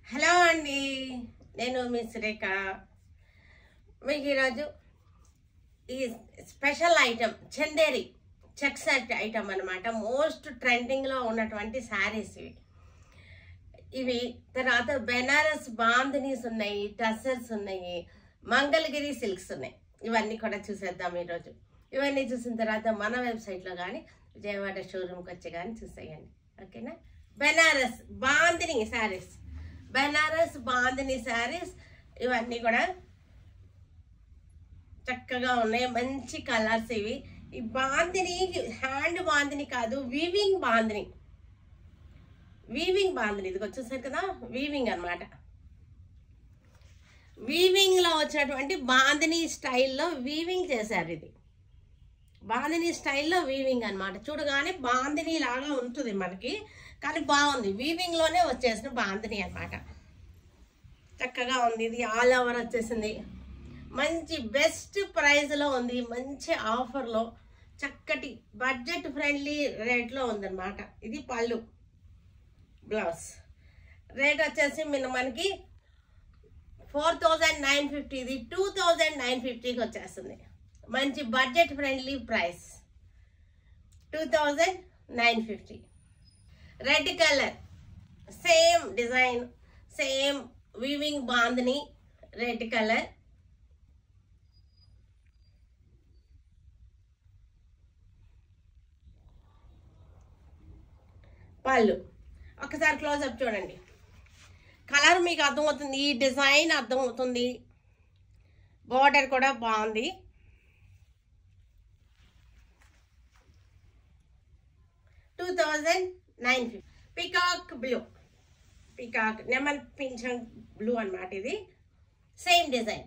hello అండి నేను మీ సురేఖ మీకు ఈరోజు ఈ special item Chanderi check set item అనమాట మోస్ట్ ట్రెండింగ్లో ఉన్నటువంటి శారీస్ ఇవి ఇవి తర్వాత బెనారస్ బాంధనీస్ ఉన్నాయి టసర్స్ ఉన్నాయి మంగళగిరి సిల్క్స్ ఉన్నాయి ఇవన్నీ కూడా చూసేద్దాం ఈరోజు ఇవన్నీ చూసిన తర్వాత మన వెబ్సైట్లో కానీ విజయవాడ షోరూమ్కి వచ్చి కానీ చూసేయండి ఓకేనా బెనారస్ బాందిని శారీస్ బెనారస్ బాందిని శారీస్ ఇవన్నీ కూడా చక్కగా ఉన్నాయి మంచి కలర్స్ ఇవి ఈ బాందిని హ్యాండ్ బాందిని కాదు వీవింగ్ బాందిని వీవింగ్ బాందిని ఇది వచ్చేసరి కదా వీవింగ్ అనమాట వీవింగ్ లో వచ్చినటువంటి బాందిని స్టైల్లో వీవింగ్ చేశారు ఇది బాందిని స్టైల్లో వీవింగ్ అన్నమాట చూడగానే బాందిని లాగా ఉంటుంది మనకి కానీ బాగుంది వీవింగ్ లోనే వచ్చేసిన బాందిని అన్నమాట చక్కగా ఉంది ఇది ఆల్ ఓవర్ వచ్చేసింది మంచి బెస్ట్ ప్రైస్లో ఉంది మంచి ఆఫర్లో చక్కటి బడ్జెట్ ఫ్రెండ్లీ రేట్లో ఉందన్నమాట ఇది పళ్ళు బ్లౌజ్ రేట్ వచ్చేసి మన మనకి ఫోర్ థౌజండ్ నైన్ ఫిఫ్టీ ఇది టూ థౌజండ్ నైన్ ఫిఫ్టీకి వచ్చేస్తుంది మంచి budget friendly price two thousand nine fifty red colour same design same weaving bandhani red colour pallu ఒకసారి క్లోజప్ చూడండి కలర్ మీకు అర్థమవుతుంది ఈ డిజైన్ అర్థమవుతుంది బార్డర్ కూడా బాగుంది two thousand nine fifty peacock blue peacock నెమల్ పింఛన్ బ్లూ అన్నమాట ఇది సేమ్ డిజైన్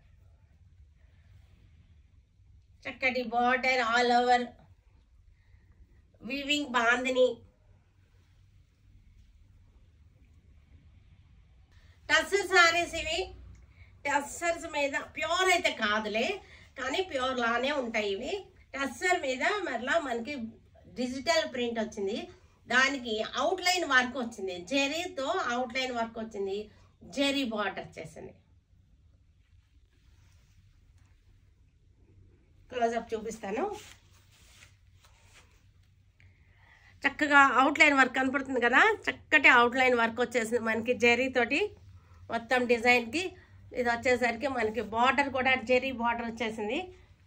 చక్కటి border all over weaving bandhani tussar saris ఇవి టస్సర్స్ మీద ప్యూర్ అయితే కాదులే కానీ ప్యూర్ లానే ఉంటాయి ఇవి టస్సర్ మీద మరలా మనకి డిజిటల్ ప్రింట్ వచ్చింది దానికి అవుట్ లైన్ వర్క్ వచ్చింది జెరీతో అవుట్ లైన్ వర్క్ వచ్చింది జెరీ బార్డర్ వచ్చేసింది క్లోజప్ చూపిస్తాను చక్కగా అవుట్ లైన్ వర్క్ కనపడుతుంది కదా చక్కటి అవుట్ లైన్ వర్క్ వచ్చేసింది మనకి జెరీ తోటి మొత్తం డిజైన్కి ఇది వచ్చేసరికి మనకి బార్డర్ కూడా జెరీ బార్డర్ వచ్చేసింది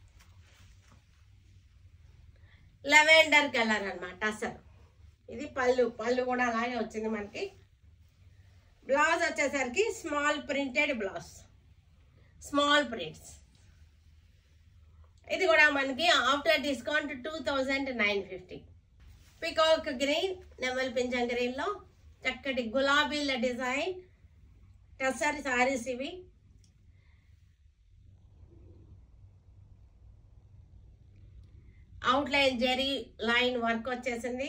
లెవెండర్ కలర్ అనమాట అసలు ఇది పళ్ళు పళ్ళు కూడా అలాగే వచ్చింది మనకి బ్లౌజ్ వచ్చేసరికి small printed blouse small prints ఇది కూడా మనకి after discount two thousand nine fifty peacock green నెమల్ పింఛం గ్రీన్లో చక్కటి గులాబీల డిజైన్ టసర్ సారీస్ ఇవి outline zari line work వచ్చేసింది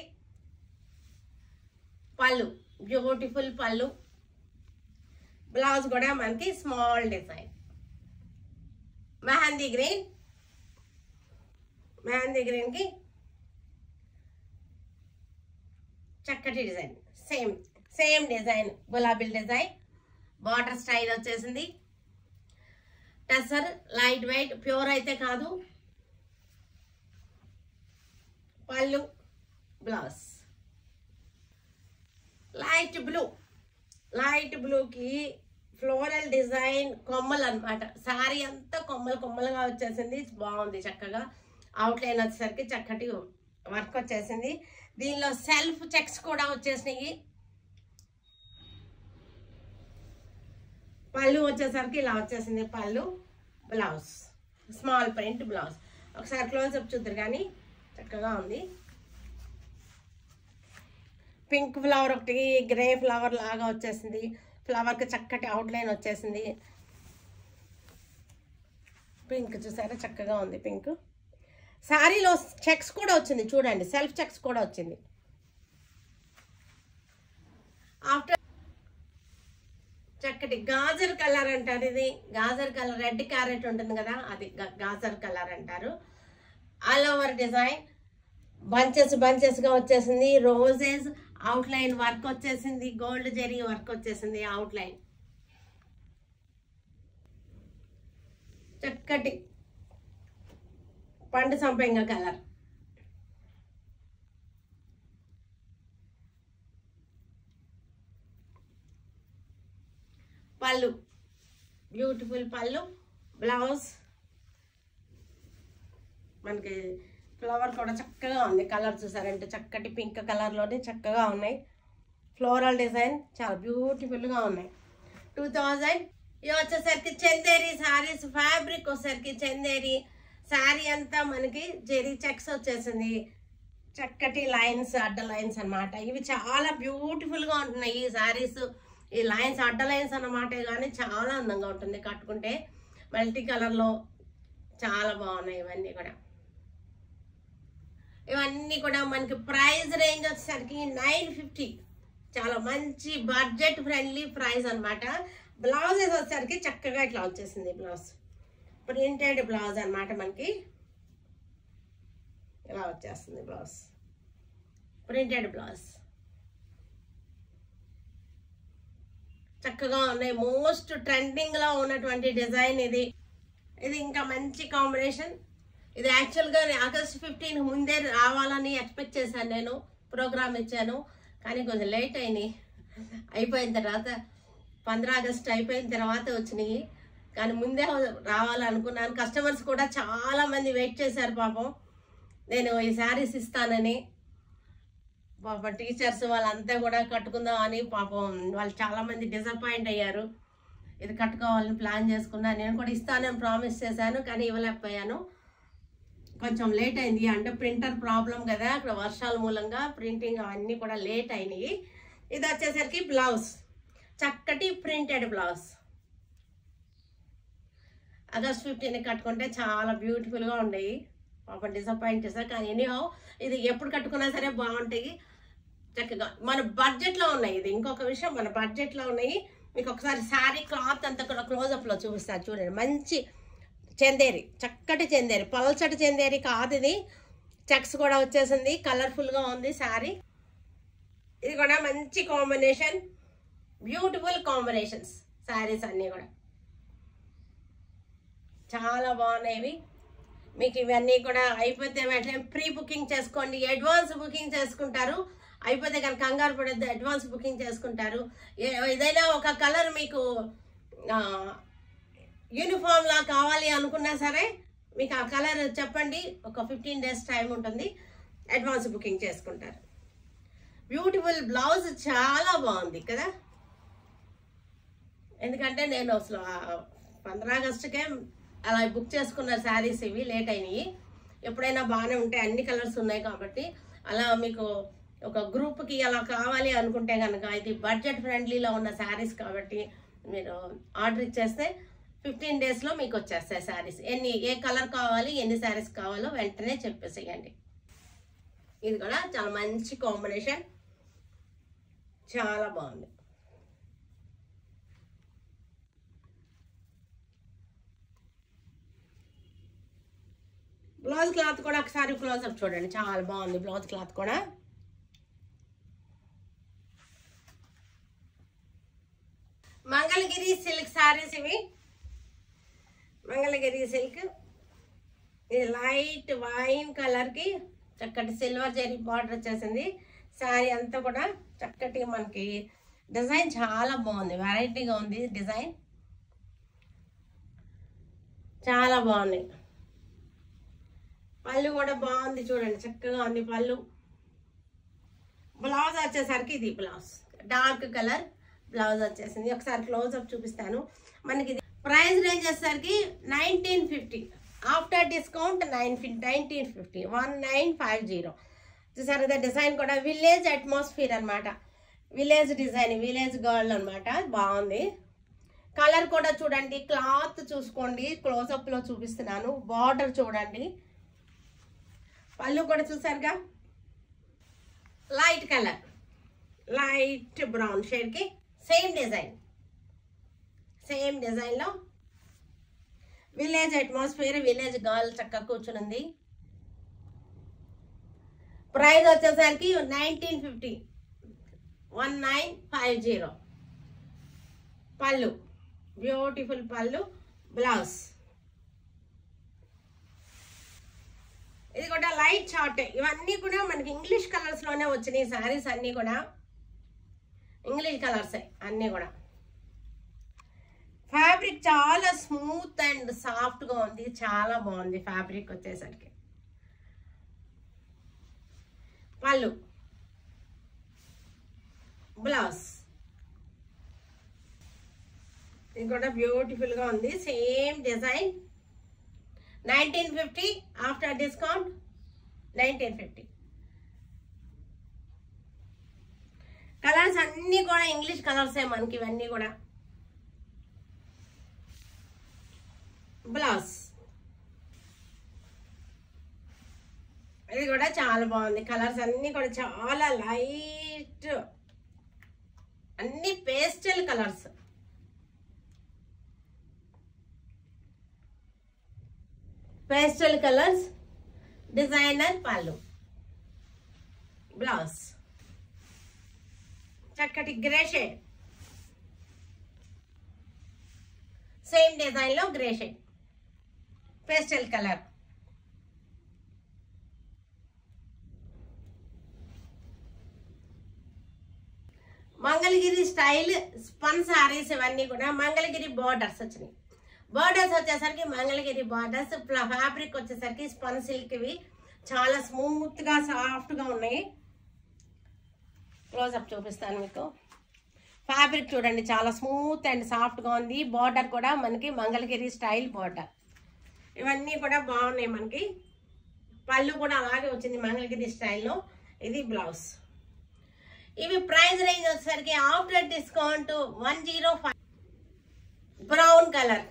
పళ్ళు బ్యూటిఫుల్ పళ్ళు బ్లౌజ్ కూడా మనకి small design mehndi green mehndi గ్రీన్కి చక్కటి డిజైన్ సేమ్ సేమ్ డిజైన్ గులాబీ డిజైన్ బార్డర్ స్టైల్ వచ్చేసింది టసర్ లైట్ వెయిట్ ప్యూర్ అయితే కాదు pallu blouse light blue light బ్లూకి ఫ్లోరల్ డిజైన్ కొమ్మలు అనమాట శారీ అంతా కొమ్మలు కొమ్మలుగా వచ్చేసింది బాగుంది చక్కగా అవుట్లైన్ వచ్చేసరికి చక్కటి వర్క్ వచ్చేసింది దీనిలో సెల్ఫ్ చెక్స్ కూడా వచ్చేసినాయి పళ్ళు వచ్చేసరికి ఇలా వచ్చేసింది pallu blouse small print blouse ఒకసారి క్లోజ్అప్ చూద్దరు కానీ చక్కగా ఉంది పింక్ ఫ్లవర్ ఒకటి గ్రే ఫ్లవర్ లాగా వచ్చేసింది ఫ్లవర్కి చక్కటి అవుట్లైన్ వచ్చేసింది పింక్ చూసారా చక్కగా ఉంది పింక్ శారీలో చెక్స్ కూడా వచ్చింది చూడండి సెల్ఫ్ చెక్స్ కూడా వచ్చింది ఆఫ్టర్ చక్కటి గాజర్ కలర్ అంటారు ఇది గాజర్ కలర్ రెడ్ క్యారెట్ ఉంటుంది కదా అది గా- గాజర్ కలర్ అంటారు ఆల్ ఓవర్ డిజైన్ బంచెస్ బంచెస్గా వచ్చేసింది రోజెస్ అవుట్ లైన్ వర్క్ వచ్చేసింది గోల్డ్ జెరీ వర్క్ వచ్చేసింది అవుట్ లైన్ చక్కటి పండు సంపెంగ కలర్ పళ్ళు బ్యూటిఫుల్ పళ్ళు బ్లౌజ్ మనకి ఫ్లవర్ కూడా చక్కగా ఉంది కలర్ చూసారంటే చక్కటి పింక్ కలర్లోనే చక్కగా ఉన్నాయి ఫ్లోరల్ డిజైన్ చాలా బ్యూటిఫుల్గా ఉన్నాయి టూ థౌజండ్ ఇవి వచ్చేసరికి చందేరి శారీస్ ఫ్యాబ్రిక్ వచ్చేసరికి చందేరి శారీ అంతా మనకి జెరీ చెక్స్ వచ్చేసింది చక్కటి లైన్స్ అడ్డ లైన్స్ అన్నమాట ఇవి చాలా బ్యూటిఫుల్గా ఉంటున్నాయి ఈ శారీస్ ఈ లైన్స్ అడ్డ లైన్స్ అన్నమాట కానీ చాలా అందంగా ఉంటుంది కట్టుకుంటే మల్టీ కలర్లో చాలా బాగున్నాయి ఇవన్నీ కూడా ఇవన్నీ కూడా మనకి ప్రైస్ రేంజ్ వచ్చేసరికి నైన్ ఫిఫ్టీ చాలా మంచి బడ్జెట్ ఫ్రెండ్లీ ప్రైస్ అన్నమాట బ్లౌజెస్ వచ్చేసరికి చక్కగా ఇట్లా వచ్చేసింది బ్లౌజ్ ప్రింటెడ్ బ్లౌజ్ అన్నమాట మనకి ఇలా వచ్చేస్తుంది బ్లౌజ్ ప్రింటెడ్ బ్లౌజ్ చక్కగా ఉన్నాయి మోస్ట్ ట్రెండింగ్ లో ఉన్నటువంటి డిజైన్ ఇది ఇది ఇంకా మంచి కాంబినేషన్ ఇది యాక్చువల్గా ఆగస్ట్ ఫిఫ్టీన్ ముందే రావాలని ఎక్స్పెక్ట్ చేశాను నేను ప్రోగ్రామ్ ఇచ్చాను కానీ కొంచెం లేట్ అయినాయి అయిపోయిన తర్వాత పంద్రా ఆగస్ట్ అయిపోయిన తర్వాత వచ్చినాయి కానీ ముందే రావాలనుకున్నాను కస్టమర్స్ కూడా చాలా మంది వెయిట్ చేశారు పాపం నేను ఈ శారీస్ ఇస్తానని పాపం టీచర్స్ వాళ్ళంతా కూడా కట్టుకుందాం అని పాపం వాళ్ళు చాలా మంది డిసప్పాయింట్ అయ్యారు ఇది కట్టుకోవాలని ప్లాన్ చేసుకున్నాను నేను కూడా ఇస్తానని ప్రామిస్ చేశాను కానీ ఇవ్వలేకపోయాను కొంచెం లేట్ అయింది అంటే ప్రింటర్ ప్రాబ్లం కదా అక్కడ వర్షాల మూలంగా ప్రింటింగ్ అవన్నీ కూడా లేట్ అయినాయి ఇది వచ్చేసరికి బ్లౌజ్ చక్కటి ప్రింటెడ్ బ్లౌజ్ ఆగస్ట్ ఫిఫ్టీన్ కట్టుకుంటే చాలా బ్యూటిఫుల్గా ఉండేవి పాపం డిసప్పాయింట్ చేశారు కానీ ఎనీహో ఇది ఎప్పుడు కట్టుకున్నా సరే బాగుంటాయి చక్కగా మన బడ్జెట్లో ఉన్నాయి ఇది ఇంకొక విషయం మన బడ్జెట్లో ఉన్నాయి మీకు ఒకసారి శారీ క్లాత్ అంతా కూడా క్లోజప్లో చూపిస్తారు చూడండి మంచి చందేరి చక్కటి చందేరి పల్చటి చందేరి కాదు ఇది చెక్స్ కూడా వచ్చేసింది కలర్ఫుల్గా ఉంది శారీ ఇది కూడా మంచి కాంబినేషన్ బ్యూటిఫుల్ కాంబినేషన్స్ శారీస్ అన్నీ కూడా చాలా బాగున్నాయి మీకు ఇవన్నీ కూడా అయిపోతే వెంటనే ప్రీ బుకింగ్ చేసుకోండి అడ్వాన్స్ బుకింగ్ చేసుకుంటారు అయిపోతే కనుక కంగారు పడద్దు అడ్వాన్స్ బుకింగ్ చేసుకుంటారు ఏ- ఏదైనా ఒక కలర్ మీకు యూనిఫామ్ లా కావాలి అనుకున్నా సరే మీకు ఆ కలర్ చెప్పండి ఒక ఫిఫ్టీన్ డేస్ టైం ఉంటుంది అడ్వాన్స్ బుకింగ్ చేసుకుంటారు బ్యూటిఫుల్ బ్లౌజ్ చాలా బాగుంది కదా ఎందుకంటే నేను అసలు పంద్రా ఆగస్టుకే అలా బుక్ చేసుకున్న శారీస్ ఇవి లేట్ అయినాయి ఎప్పుడైనా బాగానే ఉంటాయి అన్ని కలర్స్ ఉన్నాయి కాబట్టి అలా మీకు ఒక గ్రూప్కి అలా కావాలి అనుకుంటే కనుక ఇది బడ్జెట్ ఫ్రెండ్లీలో ఉన్న శారీస్ కాబట్టి మీరు ఆర్డర్ ఇచ్చేస్తే ఫిఫ్టీన్ డేస్లో మీకు వచ్చేస్తాయి శారీస్ ఎన్ని ఏ కలర్ కావాలి ఎన్ని శారీస్ కావాలో వెంటనే చెప్పేసేయండి ఇది కూడా చాలా మంచి కాంబినేషన్ చాలా బాగుంది బ్లౌజ్ క్లాత్ కూడా ఒకసారి క్లోజ్ అప్ చూడండి చాలా బాగుంది బ్లౌజ్ క్లాత్ కూడా మంగళగిరి సిల్క్ సారీస్ ఇవి మంగళగిరి సిల్క్ ఇది లైట్ వైన్ కలర్కి చక్కటి సిల్వర్ జెరీ బార్డర్ వచ్చేసింది శారీ అంతా కూడా చక్కటి మనకి డిజైన్ చాలా బాగుంది వెరైటీగా ఉంది డిజైన్ చాలా బాగుంది పళ్ళు కూడా బాగుంది చూడండి చక్కగా ఉంది పళ్ళు బ్లౌజ్ వచ్చేసరికి ఇది బ్లౌజ్ డార్క్ కలర్ బ్లౌజ్ వచ్చేసింది ఒకసారి క్లోజ్ అప్ చూపిస్తాను మనకి ఇది ప్రైస్ రేంజ్ వచ్చేసరికి nineteen fifty after discount nine nineteen fifty one nine five zero చూసారు ఇదే డిజైన్ కూడా విలేజ్ అట్మాస్ఫియర్ అన్నమాట విలేజ్ డిజైన్ విలేజ్ గర్ల్ అన్నమాట బాగుంది కలర్ కూడా చూడండి క్లాత్ చూసుకోండి క్లోజప్లో చూపిస్తున్నాను బార్డర్ చూడండి పళ్ళు కూడా చూసారుగా లైట్ కలర్ లైట్ బ్రౌన్ షేడ్కి సేమ్ డిజైన్ సేమ్ డిజైన్లో విలేజ్ అట్మాస్ఫియర్ విలేజ్ గర్ల్ చక్కగా కూర్చునుంది ప్రైస్ వచ్చేసరికి nineteen fifty one nine five zero pallu beautiful pallu blouse ఇది కూడా లైట్ చార్ట్ ఇవన్నీ కూడా మనకి ఇంగ్లీష్ కలర్స్ లోనే వచ్చినాయి శారీస్ అన్నీ కూడా ఇంగ్లీష్ కలర్స్ అన్నీ కూడా ఫ్యాబ్రిక్ చాలా స్మూత్ అండ్ సాఫ్ట్ గా ఉంది చాలా బాగుంది ఫ్యాబ్రిక్ వచ్చేసరికి పళ్ళు బ్లౌజ్ ఇది కూడా బ్యూటిఫుల్ గా ఉంది same design nineteen fifty after discount nineteen fifty colours అన్నీ కూడా ఇంగ్లీష్ కలర్సే మనకి ఇవన్నీ కూడా బ్లౌజ్ ఇది కూడా చాలా బాగుంది కలర్స్ అన్నీ కూడా చాలా లైట్ అన్ని pastel colours pastel colours designer pallu blouse చక్కటి గ్రే షేడ్ సేమ్ డిజైన్ లో grey shade pastel colour Mangalagiri style spun saris ఇవన్నీ కూడా మంగళగిరి బార్డర్స్ వచ్చినాయి బార్డర్స్ వచ్చేసరికి మంగళగిరి బార్డర్స్ ఫ్యాబ్రిక్ వచ్చేసరికి స్పన్ సిల్క్ ఇవి చాలా స్మూత్ గా సాఫ్ట్ గా ఉన్నాయి క్లోజప్ చూపిస్తాను మీకు ఫ్యాబ్రిక్ చూడండి చాలా స్మూత్ అండ్ సాఫ్ట్ గా ఉంది బార్డర్ కూడా మనకి మంగళగిరి స్టైల్ బార్డర్ ఇవన్నీ కూడా బాగున్నాయి మనకి పళ్ళు కూడా అలాగే వచ్చింది మంగళగిరి స్టైల్లో ఇది బ్లౌజ్ ఇవి ప్రైస్ రేంజ్ వచ్చేసరికి after discount one zero five brown colour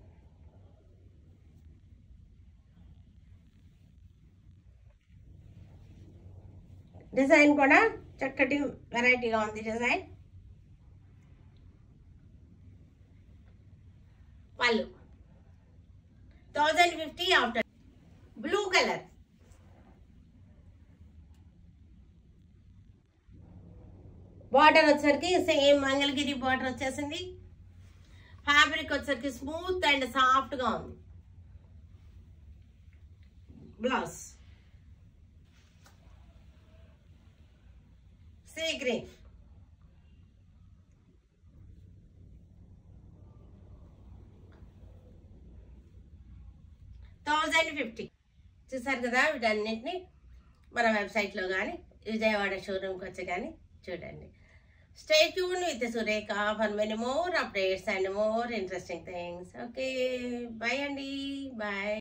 design కూడా చక్కటి వెరైటీగా ఉంది design pallu thousand fifty after blue colour border వచ్చేసరికి సేమ్ మంగళగిరి బార్డర్ వచ్చేసింది ఫ్యాబ్రిక్ వచ్చేసరికి స్మూత్ అండ్ సాఫ్ట్ గా ఉంది blouse sea green thousand fifty చూసారు కదా వీటన్నిటిని మన వెబ్సైట్లో కానీ విజయవాడ షోరూమ్కి వచ్చి కానీ చూడండి stay tune with Surekha for many more updates and more interesting things okay bye అండి బాయ్